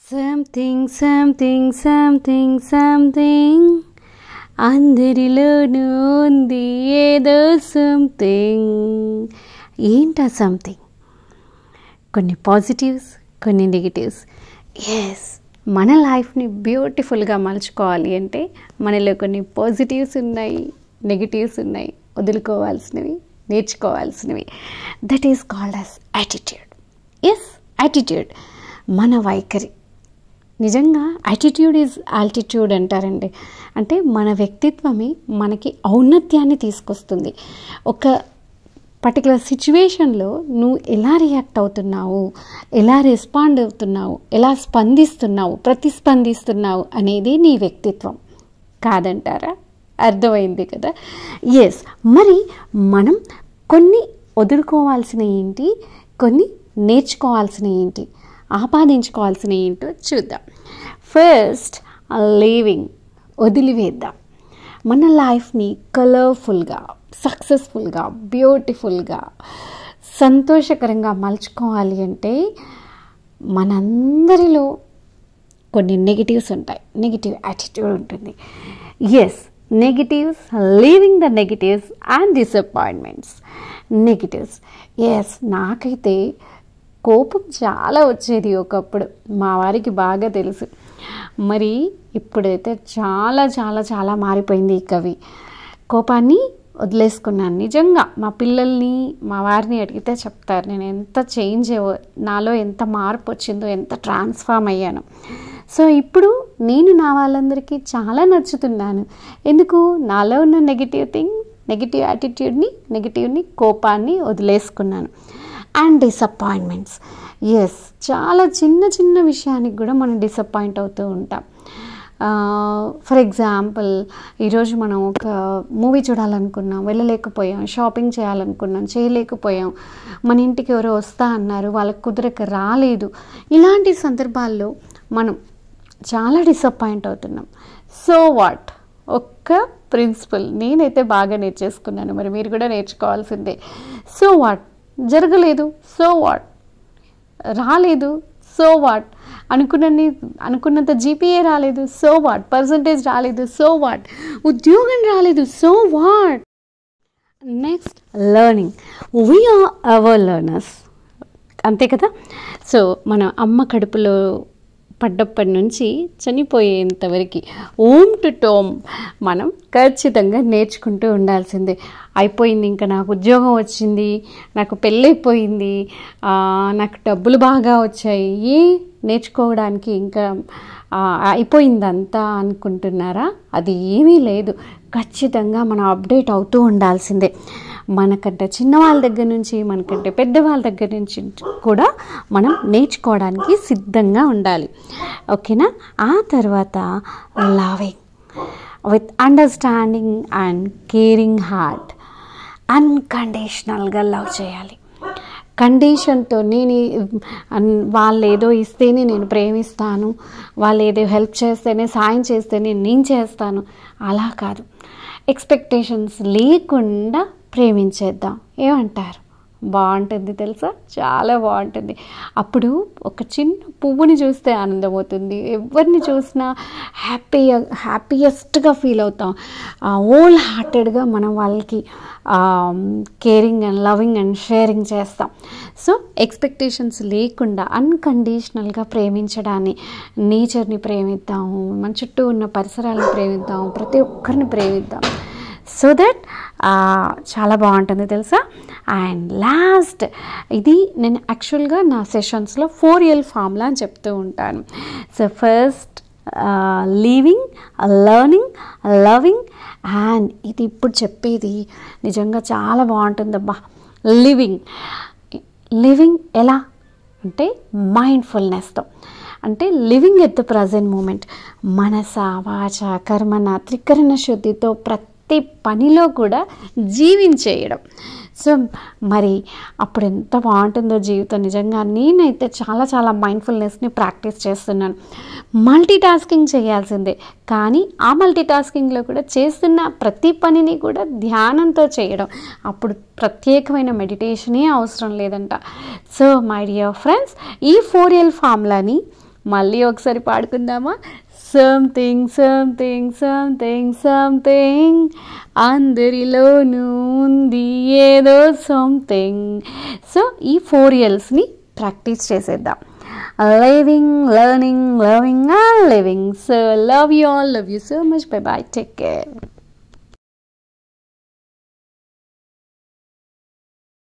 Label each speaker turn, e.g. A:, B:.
A: Something something something something అందరిలోనూ ఉంది ఏదో సంథింగ్ ఏంటా సంథింగ్ కొన్ని పాజిటివ్స్ కొన్ని నెగిటివ్స్ ఎస్ మన లైఫ్ని బ్యూటిఫుల్గా మలుచుకోవాలి అంటే మనలో కొన్ని పాజిటివ్స్ ఉన్నాయి నెగిటివ్స్ ఉన్నాయి వదులుకోవాల్సినవి నేర్చుకోవాల్సినవి that is called as attitude yes attitude మన వైఖరి నిజంగా యాటిట్యూడ్ ఈజ్ ఆల్టిట్యూడ్ అంటారండి అంటే మన వ్యక్తిత్వమే మనకి ఔన్నత్యాన్ని తీసుకొస్తుంది ఒక పర్టికులర్ సిచ్యువేషన్లో నువ్వు ఎలా రియాక్ట్ అవుతున్నావు ఎలా రెస్పాండ్ అవుతున్నావు ఎలా స్పందిస్తున్నావు ప్రతిస్పందిస్తున్నావు అనేది నీ వ్యక్తిత్వం కాదంటారా అర్థమైంది కదా ఎస్ మరి మనం కొన్ని వదులుకోవాల్సిన ఏంటి కొన్ని నేర్చుకోవాల్సిన ఏంటి ఆపాదించుకోవాల్సిన ఏంటో చూద్దాం ఫస్ట్ లీవింగ్ వదిలివేద్దాం మన లైఫ్ని కలర్ఫుల్గా సక్సెస్ఫుల్గా బ్యూటిఫుల్గా సంతోషకరంగా మలుచుకోవాలి అంటే మనందరిలో కొన్ని నెగిటివ్స్ ఉంటాయి నెగిటివ్ యాటిట్యూడ్ ఉంటుంది yes negatives leaving the negatives and disappointments negatives yes నాకైతే కోపం చాలా వచ్చేది ఒకప్పుడు మా వారికి బాగా తెలుసు మరి ఇప్పుడైతే చాలా చాలా చాలా మారిపోయింది ఈ కవి కోపాన్ని వదిలేసుకున్నాను నిజంగా మా పిల్లల్ని మా వారిని అడిగితే చెప్తారు నేను ఎంత చేంజ్ నాలో ఎంత మార్పు వచ్చిందో ఎంత ట్రాన్స్ఫార్మ్ అయ్యాను సో ఇప్పుడు నేను నా వాళ్ళందరికీ చాలా నచ్చుతున్నాను ఎందుకు నాలో ఉన్న నెగిటివ్ థింగ్ నెగిటివ్ యాటిట్యూడ్ని నెగిటివ్ని కోపాన్ని వదిలేసుకున్నాను అండ్ డిసప్పాయింట్మెంట్స్ ఎస్ చాలా చిన్న చిన్న విషయానికి కూడా మనం డిసప్పాయింట్ అవుతూ ఉంటాం ఫర్ ఎగ్జాంపుల్ ఈరోజు మనం ఒక మూవీ చూడాలనుకున్నాం వెళ్ళలేకపోయాం షాపింగ్ చేయాలనుకున్నాం చేయలేకపోయాం మన ఇంటికి ఎవరో వస్తా అన్నారు వాళ్ళకి కుదరక రాలేదు ఇలాంటి సందర్భాల్లో మనం చాలా డిసప్పాయింట్ అవుతున్నాం సో వాట్ ఒక్క ప్రిన్సిపల్ నేనైతే బాగా నేర్చేసుకున్నాను మరి మీరు కూడా నేర్చుకోవాల్సిందే సో వాట్ జరగలేదు సో వాట్ రాలేదు సో వాట్ అనుకున్నన్ని అనుకున్నంత జీపీఏ రాలేదు సో వాట్ పర్సంటేజ్ రాలేదు సో వాట్ ఉద్యోగం రాలేదు so what next learning we're our learners అంతే కదా సో మనం అమ్మ కడుపులో పడ్డప్పటి నుంచి చనిపోయేంతవరకు ఓమ్ టు టోమ్ మనం ఖచ్చితంగా నేర్చుకుంటూ ఉండాల్సిందే అయిపోయింది ఇంకా నాకు ఉద్యోగం వచ్చింది నాకు పెళ్ళైపోయింది నాకు డబ్బులు బాగా వచ్చాయి ఏ నేర్చుకోవడానికి ఇంకా అయిపోయిందంతా అనుకుంటున్నారా అది ఏమీ లేదు ఖచ్చితంగా మనం అప్డేట్ అవుతూ ఉండాల్సిందే మనకంటే చిన్నవాళ్ళ దగ్గర నుంచి మనకంటే పెద్దవాళ్ళ దగ్గర నుంచి కూడా మనం నేర్చుకోవడానికి సిద్ధంగా ఉండాలి ఓకేనా ఆ తర్వాత loving with understanding and caring heart అన్కండిషనల్గా లవ్ చేయాలి కండిషన్తో నేను వాళ్ళు ఏదో ఇస్తేనే నేను ప్రేమిస్తాను వాళ్ళు ఏదో హెల్ప్ చేస్తేనే సాయం చేస్తేనే నేను చేస్తాను అలా కాదు ఎక్స్పెక్టేషన్స్ లేకుండా ప్రేమించేద్దాం ఏమంటారు బాగుంటుంది తెలుసా చాలా బాగుంటుంది అప్పుడు ఒక చిన్న పువ్వుని చూస్తే ఆనందం అవుతుంది ఎవరిని చూసినా హ్యాపీ హ్యాపీయెస్ట్గా ఫీల్ అవుతాం ఓల్ హార్టెడ్గా మనం వాళ్ళకి caring and loving and sharing చేస్తాం సో ఎక్స్పెక్టేషన్స్ లేకుండా అన్కండిషనల్గా ప్రేమించడాన్ని నేచర్ని ప్రేమిద్దాము మన చుట్టూ ఉన్న పరిసరాలను ప్రేమిద్దాం ప్రతి ఒక్కరిని ప్రేమిద్దాం సో దట్ చాలా బాగుంటుంది తెలుసా అండ్ లాస్ట్ ఇది నేను యాక్చువల్గా నా సెషన్స్లో ఫోర్ ఇయర్ ఫార్ములా అని చెప్తూ ఉంటాను so first leaving learning loving and ఇది ఇప్పుడు చెప్పేది నిజంగా చాలా బాగుంటుందబ్బా లివింగ్ లివింగ్ ఎలా అంటే మైండ్ఫుల్నెస్తో అంటే living at the present moment మనస వాచ కర్మన త్రికరణ శుద్ధితో ప్రతి ప్రతి పనిలో కూడా జీవించేయడం సో మరి అప్పుడు ఎంత బాగుంటుందో జీవితం నిజంగా నేనైతే చాలా చాలా మైండ్ఫుల్నెస్ని ప్రాక్టీస్ చేస్తున్నాను మల్టీ టాస్కింగ్ చేయాల్సిందే కానీ ఆ మల్టీ టాస్కింగ్లో కూడా చేస్తున్న ప్రతి పనిని కూడా ధ్యానంతో చేయడం అప్పుడు ప్రత్యేకమైన మెడిటేషనే అవసరం లేదంట సో మై డియర్ ఫ్రెండ్స్ ఈ ఫోర్ ఇయర్ ఫార్ములాని మళ్ళీ ఒకసారి పాడుకుందామా సంథింగ్ సంథింగ్ సంథింగ్ సంథింగ్ అందరిలోనూ ఉంది ఏదో సంథింగ్ సో ఈ ఫోర్ ఇయర్స్ని ప్రాక్టీస్ చేసేద్దాం living, learning, loving, and living. So, love you all. Love you so much. Bye bye. Take care.